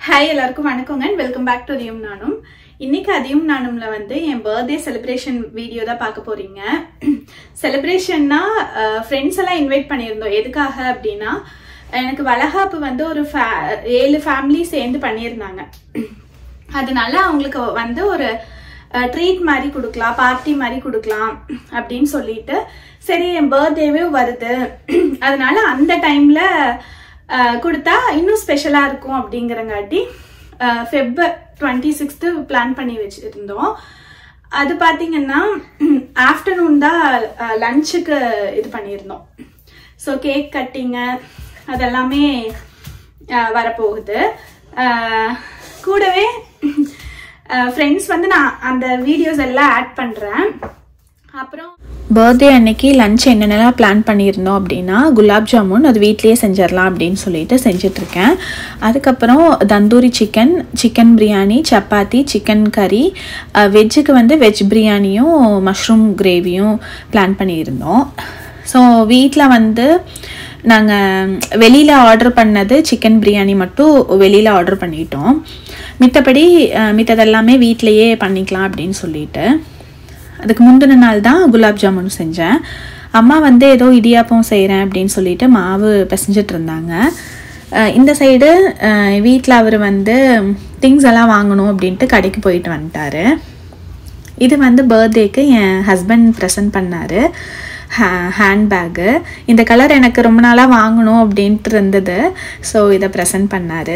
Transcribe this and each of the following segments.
Hi எல்லாருக்கும் வணக்கங்க welcome back to அதியும் நானும் இன்னைக்கு அதியும் நானும்ல வந்து என் பர்த்டே செலிப்ரேஷன் வீடியோ தான் பார்க்க போறீங்க செலிப்ரேஷன்னா ஃப்ரெண்ட்ஸ் எல்லாம் இன்வைட் பண்ணியிருந்தோம் எதுக்காக அப்படின்னா எனக்கு வளகாப்பு வந்து ஒரு fa- ஏழு ஃபேமிலி சேர்ந்து பண்ணியிருந்தாங்க அதனால அவங்களுக்கு வந்து ஒரு ட்ரீட் மாதிரி கொடுக்கலாம் பார்ட்டி மாதிரி கொடுக்கலாம் அப்படின்னு சொல்லிட்டு சரி என் பர்த்டேவே வருது அதனால அந்த டைம்ல கொடுத்தா இன்னும் ஸ்பெஷலா இருக்கும் அப்படிங்கிறங்காட்டி ஃபெப் டுவெண்ட்டி சிக்ஸ்த்து பிளான் பண்ணி வச்சிருந்தோம் அது பார்த்தீங்கன்னா ஆஃப்டர்நூன் தான் லஞ்சுக்கு இது பண்ணியிருந்தோம் ஸோ கேக் கட்டிங்கு அதெல்லாமே அஹ், வரப்போகுது அஹ், கூடவே ஃப்ரெண்ட்ஸ் வந்து நான் அந்த வீடியோஸ் எல்லாம் ஆட் பண்ணுறேன் அப்புறம் பர்த்டே அன்னைக்கு லஞ்ச் என்னென்னலாம் பிளான் பண்ணியிருந்தோம் அப்படின்னா குலாப் ஜாமுன் அது வீட்லேயே செஞ்சிடலாம் அப்படின்னு சொல்லிட்டு செஞ்சிட்ருக்கேன் அதுக்கப்புறம் தந்தூரி சிக்கன் சிக்கன் பிரியாணி சப்பாத்தி சிக்கன் கறி வெஜ்ஜுக்கு வந்து வெஜ் பிரியாணியும் மஷ்ரூம் கிரேவியும் பிளான் பண்ணியிருந்தோம் ஸோ வீட்டில் வந்து நாங்கள் வெளியில் ஆர்டர் பண்ணது சிக்கன் பிரியாணி மட்டும் வெளியில் ஆர்டர் பண்ணிட்டோம் மித்தபடி அஹ், மித்ததெல்லாமே வீட்டிலையே பண்ணிக்கலாம் அப்படின்னு சொல்லிட்டு அதுக்கு முந்தின நாள் தான் குலாப் ஜாமுன் செஞ்சேன் அம்மா வந்து ஏதோ இடியாப்பம் செய்கிறேன் அப்படின்னு சொல்லிட்டு மாவு பிசைஞ்சிட்டு இருந்தாங்க அஹ் இந்த சைடு வீட்டில் அவர் வந்து திங்ஸ் எல்லாம் வாங்கணும் அப்படின்ட்டு கடைக்கு போயிட்டு வந்துட்டாரு இது வந்து பர்த்டேக்கு என் ஹஸ்பண்ட் ப்ரெசன்ட் பண்ணார் ஹேண்ட்பேக்கு இந்த கலர் எனக்கு ரொம்ப நாளாக வாங்கணும் அப்படின்ட்டு இருந்தது ஸோ இதை ப்ரெசன்ட் பண்ணார்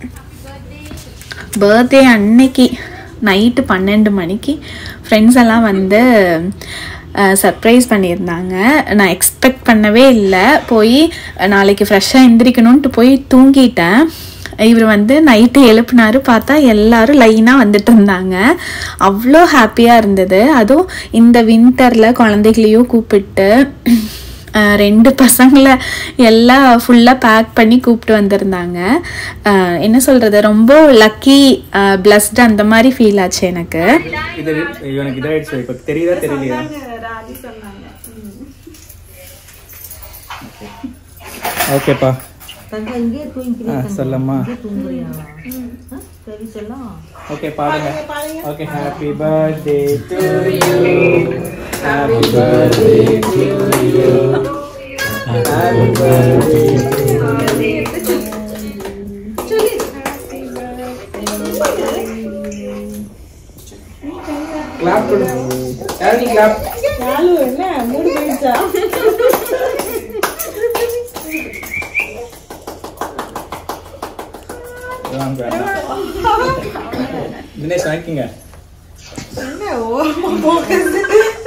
பர்த்டே அன்னைக்கு நைட்டு பன்னெண்டு மணிக்கு ஃப்ரெண்ட்ஸ் எல்லாம் வந்து சர்ப்ரைஸ் பண்ணியிருந்தாங்க நான் எக்ஸ்பெக்ட் பண்ணவே இல்லை போய் நாளைக்கு ஃப்ரெஷ்ஷாக எந்திரிக்கணுன்ட்டு போய் தூங்கிட்டேன் இவர் வந்து நைட்டு எழுப்புனாரு பார்த்தா எல்லாரும் லைனாக வந்துட்டு இருந்தாங்க அவ்வளோ ஹாப்பியாக இருந்தது அதுவும் இந்த வின்டரில் குழந்தைகளையும் கூப்பிட்டு அஹ் ரெண்டு பசங்களை எல்லாம் ஃபுல்லாக பேக் பண்ணி கூப்பிட்டு வந்திருந்தாங்க அஹ் என்ன சொல்கிறது ரொம்ப லக்கி பிளஸ்டு அந்த மாதிரி ஃபீல் ஆச்சு எனக்கு இது இவனுக்கு இதாயிடுச்சு இப்போ தெரியுதா தெரியலையா ராஜி சொன்னாங்க ஓகேப்பா தங்க இங்கே தூங்கிக்கிறேன் ஆ சொல்லம்மா தூங்குறியா ஆ, சரி செல்லம் ஓகே பாடுங்க okay happy birthday to you happy birthday to you happy birthday clap பண்ணு யாரு கிளாப் என்ன மூடு போயிடுச்சா தினேஷ் வாங்கிக்கங்க என்ன ஓரமா போகுது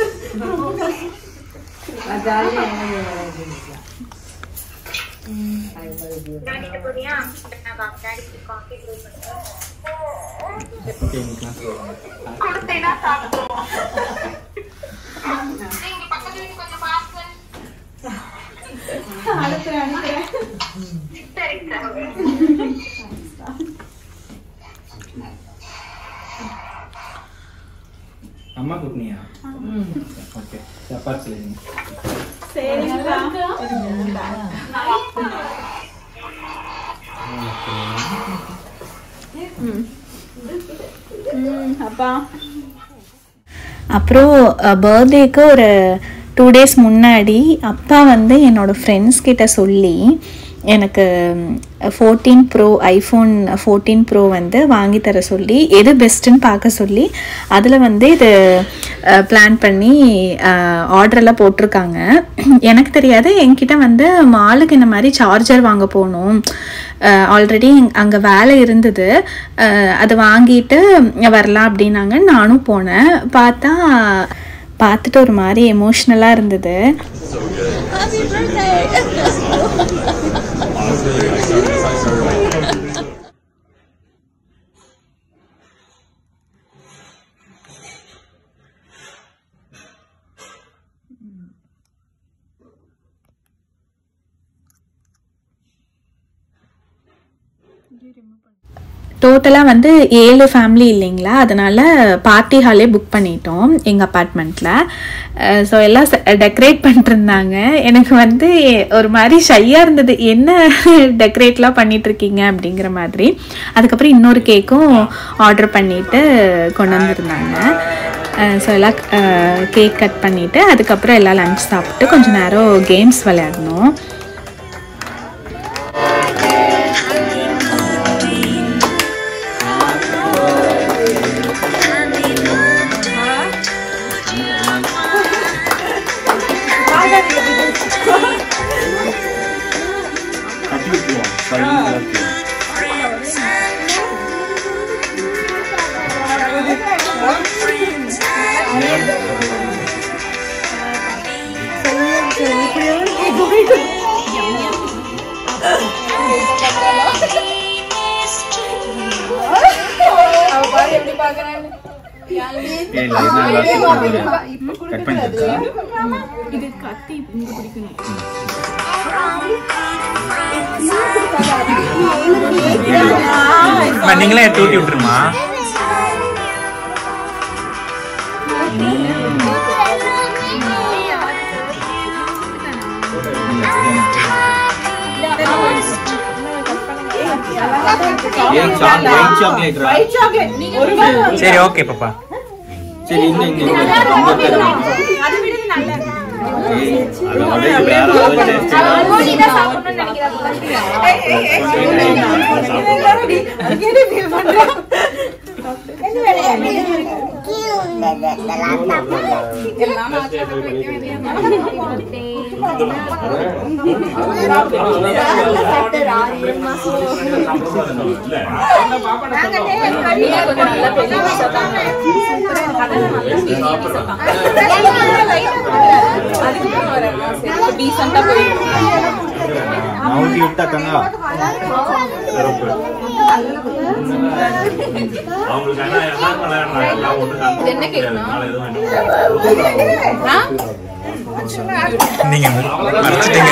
ஓகே இன்னைக்கு அம்மா கூட்டினியா ஓகே சப்பாத்தி சொல்லுங்க அப்பா அப்புறம் பர்த்டேக்கு ஒரு டூ டேஸ் முன்னாடி அப்பா வந்து என்னோட ஃப்ரெண்ட்ஸ் கிட்ட சொல்லி எனக்கு fourteen pro iPhone fourteen pro வந்து வாங்கி தர சொல்லி எது பெஸ்ட்டுன்னு பார்க்க சொல்லி அதில் வந்து இது பிளான் பண்ணி ஆர்டரெல்லாம் போட்டிருக்காங்க எனக்கு தெரியாது என்கிட்ட வந்து மாலுக்கு இந்த மாதிரி சார்ஜர் வாங்க போகணும் ஆல்ரெடி அங்கே வேலை இருந்தது அஹ் அதை வாங்கிட்டு வரலாம் அப்படின்னாங்க நானும் போனேன் பார்த்தா பார்த்துட்டு ஒரு மாதிரி எமோஷ்னலாக இருந்தது டோட்டலாக வந்து ஏழு ஃபேமிலி இல்லைங்களா அதனால பார்ட்டி ஹாலே புக் பண்ணிட்டோம் எங்கள் அப்பார்ட்மெண்ட்டில் ஸோ எல்லாம் டெக்கரேட் பண்ணிட்டுருந்தாங்க எனக்கு வந்து ஒரு மாதிரி ஷையாக இருந்தது என்ன டெக்கரேட்லாம் பண்ணிகிட்ருக்கீங்க அப்படிங்கிற மாதிரி அதுக்கப்புறம் இன்னொரு கேக்கும் ஆர்டர் பண்ணிவிட்டு கொண்டு வந்திருந்தாங்க ஸோ எல்லாம் கேக் கட் பண்ணிவிட்டு அதுக்கப்புறம் எல்லாம் லஞ்ச் சாப்பிட்டு கொஞ்ச நேரம் கேம்ஸ் விளையாடணும் கட் பண்ணிட்டா அம்மா, நீங்களே எடுத்து ஊட்டி விட்டுருமா ஏன் சாக் ஒயிட் சாக்லேட் சரி ஓகே பாப்பா சரி இந்த இந்த இந்த இந்த தருங்க. ஏய், அதோட இது வேற level taste. நவுத்தி விட்டா கங்கா நீங்க மறைச்சிட்டீங்க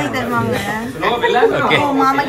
ஓகே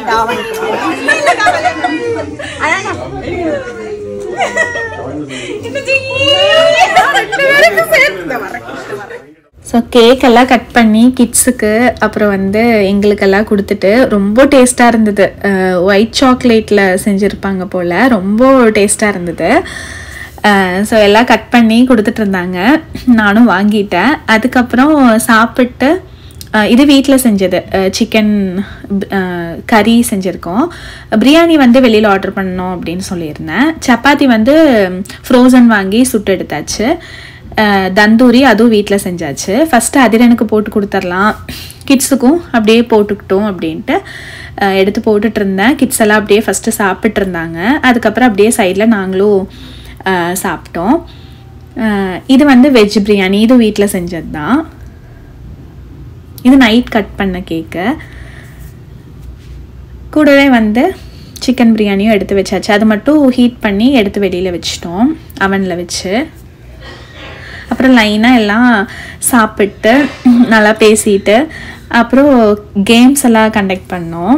ஸோ கேக் எல்லாம் கட் பண்ணி கிட்ஸுக்கு அப்புறம் வந்து எங்களுக்கெல்லாம் கொடுத்துட்டு ரொம்ப டேஸ்ட்டாக இருந்தது ஒயிட் சாக்லேட்டில் செஞ்சுருப்பாங்க போல் ரொம்ப டேஸ்ட்டாக இருந்தது ஸோ எல்லாம் கட் பண்ணி கொடுத்துட்டு இருந்தாங்க நானும் வாங்கிட்டேன் அதுக்கப்புறம் சாப்பிட்டு அஹ், இது வீட்டில் செஞ்சது சிக்கன் கறி செஞ்சுருக்கோம் பிரியாணி வந்து வெளியில் ஆர்டர் பண்ணோம் அப்படின்னு சொல்லியிருந்தேன் சப்பாத்தி வந்து ஃப்ரோசன் வாங்கி சுட்டு எடுத்தாச்சு அஹ், தந்தூரி அதுவும் வீட்டில் செஞ்சாச்சு ஃபஸ்ட்டு அதிரனுக்கு போட்டு கொடுத்துர்லாம் கிட்ஸுக்கும் அப்படியே போட்டுக்கிட்டோம் அப்படின்ட்டு அஹ், எடுத்து போட்டுட்டு இருந்தேன் கிட்ஸ் எல்லாம் அப்படியே ஃபஸ்ட்டு சாப்பிட்டு இருந்தாங்க அதுக்கப்புறம் அப்படியே சைடில் நாங்களும் அஹ், சாப்பிட்டோம் அஹ், இது வந்து வெஜ் பிரியாணி இது வீட்டில் செஞ்சது தான் இது நைட் கட் பண்ண கேக்கு கூடவே வந்து சிக்கன் பிரியாணியும் எடுத்து வச்சாச்சு அது மட்டும் ஹீட் பண்ணி எடுத்து வெளியில் வச்சிட்டோம் அவனில் வச்சு அப்புறம் லைனாக எல்லாம் சாப்பிட்டு நல்லா பேசிட்டு அப்புறம் கேம்ஸ் எல்லாம் கண்டக்ட் பண்ணோம்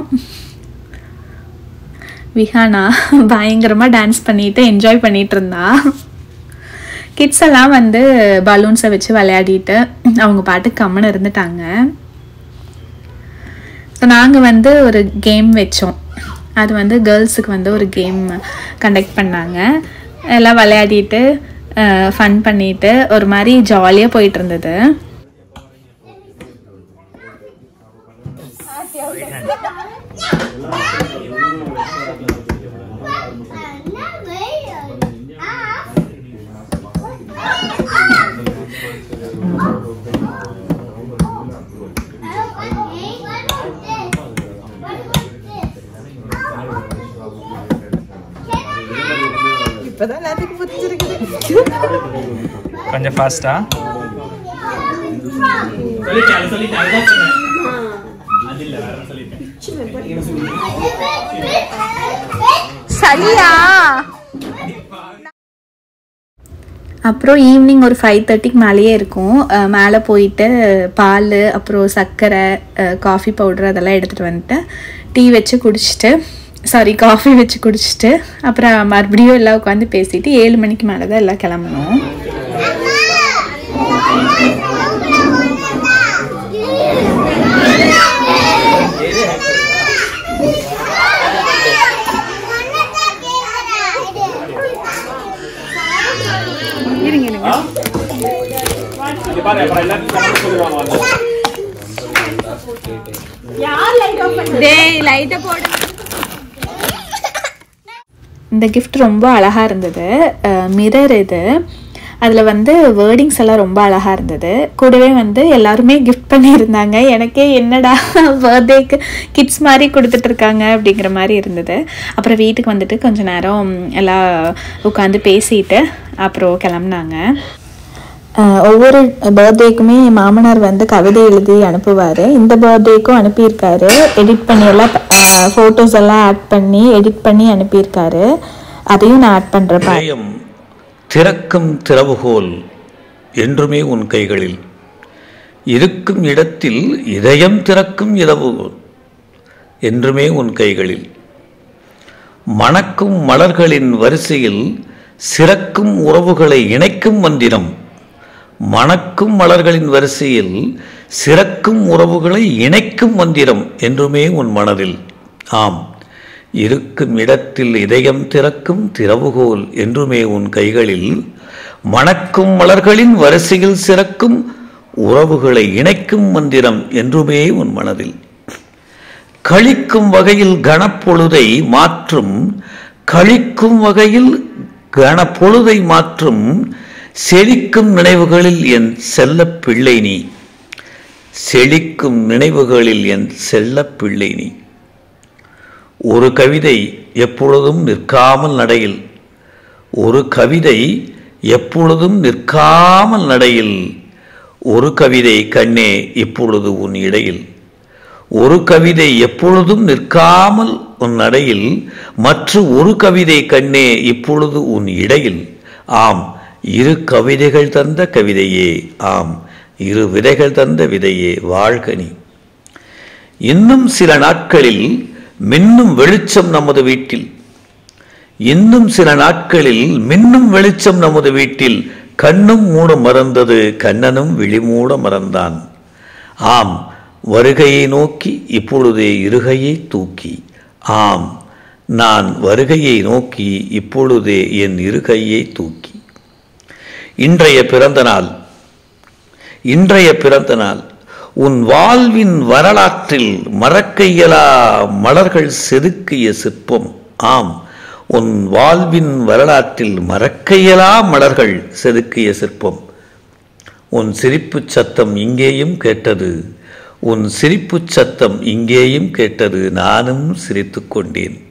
விஹானா பயங்கரமாக டான்ஸ் பண்ணிட்டு என்ஜாய் பண்ணிட்டு இருந்தா கிட்ஸ் எல்லாம் வந்து பலூன்ஸை வச்சு விளையாடிட்டு அவங்க பாட்டுக்கு கம்முன்னு இருந்துட்டாங்க ஸோ நாங்கள் வந்து ஒரு கேம் வச்சோம் அது வந்து கேர்ள்ஸுக்கு வந்து ஒரு கேம் கண்டக்ட் பண்ணாங்க எல்லாம் விளையாடிட்டு ஃபன் பண்ணிட்டு ஒரு மாதிரி ஜாலியாக போயிட்டு இருந்தது இப்பதான் எல்லாத்துக்கும் புரிஞ்சிருக்குது கொஞ்சம் ஃபாஸ்டா சொல்லிட்டேன் சொல்லிட்டேன் அதுதான் சொன்னேன் அது இல்ல வேற சொல்லிட்டேன் சரியா அப்புறம் ஈவினிங் ஒரு ஃபைவ் தேர்ட்டிக்கு மேலேயே இருக்கும் அஹ் மேலே போயிட்டு பால் அப்புறம் சர்க்கரை காஃபி பவுடர் அதெல்லாம் எடுத்துகிட்டு வந்துட்டு டீ வச்சு குடிச்சிட்டு சாரி காஃபி வச்சு குடிச்சிட்டு அப்புறம் மறுபடியும் எல்லாம் உட்காந்து பேசிட்டு ஏழு மணிக்கு மேலே தான் எல்லாம் கிளம்பணும் இந்த gift ரொம்ப அழகாக இருந்தது மிரர் இது அதில் வந்து வேர்டிங்ஸ் எல்லாம் ரொம்ப அழகாக இருந்தது கூடவே வந்து எல்லாருமே கிஃப்ட் பண்ணியிருந்தாங்க எனக்கே என்னடா பர்த்டேக்கு கிட்ஸ் மாதிரி கொடுத்துட்ருக்காங்க அப்படிங்கிற மாதிரி இருந்தது அப்புறம் வீட்டுக்கு வந்துட்டு கொஞ்ச நேரம் எல்லாம் உட்காந்து பேசிட்டு அப்புறம் கிளம்புனாங்க அஹ் ஒவ்வொரு பர்த்டேக்குமே என் மாமனார் வந்து கவிதை எழுதி அனுப்புவார் இந்த பர்த்டேக்கும் அனுப்பியிருக்காரு எடிட் பண்ணி எல்லாம் ஃபோட்டோஸ் எல்லாம் ஆட் பண்ணி எடிட் பண்ணி அனுப்பியிருக்காரு அதையும் நான் ஆட் பண்ணுறேன் இதயம் திறக்கும் திறவுகோல் என்றுமே உன் கைகளில் இருக்கும் இடத்தில் இதயம் திறக்கும் இரவுகோல் என்றுமே உன் கைகளில் மணக்கும் மலர்களின் வரிசையில் சிறக்கும் உறவுகளை இணைக்கும் மந்திரம் மணக்கும் மலர்களின் வரிசையில் சிறக்கும் உறவுகளை இணைக்கும் மந்திரம் என்றுமே உன் மனதில் ஆம் இருக்கும் இடத்தில் இதயம் திறக்கும் திறவுகோல் என்றுமே உன் கைகளில் மணக்கும் மலர்களின் வரிசையில் சிறக்கும் உறவுகளை இணைக்கும் மந்திரம் என்றுமே உன் மனதில் கழிக்கும் வகையில் கனப்பொழுதை மாற்றும் கழிக்கும் வகையில் கனப்பொழுதை மாற்றும் செழிக்கும் நினைவுகளில் என் செல்ல பிள்ளை நீ செழிக்கும் நினைவுகளில் என் செல்ல பிள்ளை நீ ஒரு கவிதை எப்பொழுதும் நிற்காமல் நடையில் ஒரு கவிதை எப்பொழுதும் நிற்காமல் நடையில் ஒரு கவிதை கண்ணே இப்பொழுது உன் இடையில் ஒரு கவிதை எப்பொழுதும் நிற்காமல் உன் நடையில் மற்ற ஒரு கவிதை கண்ணே இப்பொழுது உன் இடையில் ஆம் இரு கவிதைகள் தந்த கவிதையே ஆம் இரு விதைகள் தந்த விதையே வாழ்க நீ இன்னும் சில நாட்களில் மின்னும் வெளிச்சம் நமது வீட்டில் இன்னும் சில நாட்களில் மின்னும் வெளிச்சம் நமது வீட்டில் கண்ணும் மூட மறந்தது கண்ணனும் விழிமூட மறந்தான் ஆம் வருகையை நோக்கி இப்பொழுதே இருகையை தூக்கி ஆம் நான் வருகையை நோக்கி இப்பொழுதே என் இருகையை தூக்கி இன்றைய பிறந்த நாள் இன்றைய பிறந்த நாள் உன் வாழ்வின் வரலாற்றில் மறக்க இயலா மலர்கள் செதுக்கிய சிற்பம் ஆம் உன் வாழ்வின் வரலாற்றில் மறக்க இயலா மலர்கள் செதுக்கிய சிற்பம் உன் சிரிப்புச் சத்தம் இங்கேயும் கேட்டது உன் சிரிப்புச் சத்தம் இங்கேயும் கேட்டது நானும் சிரித்துக் கொண்டேன்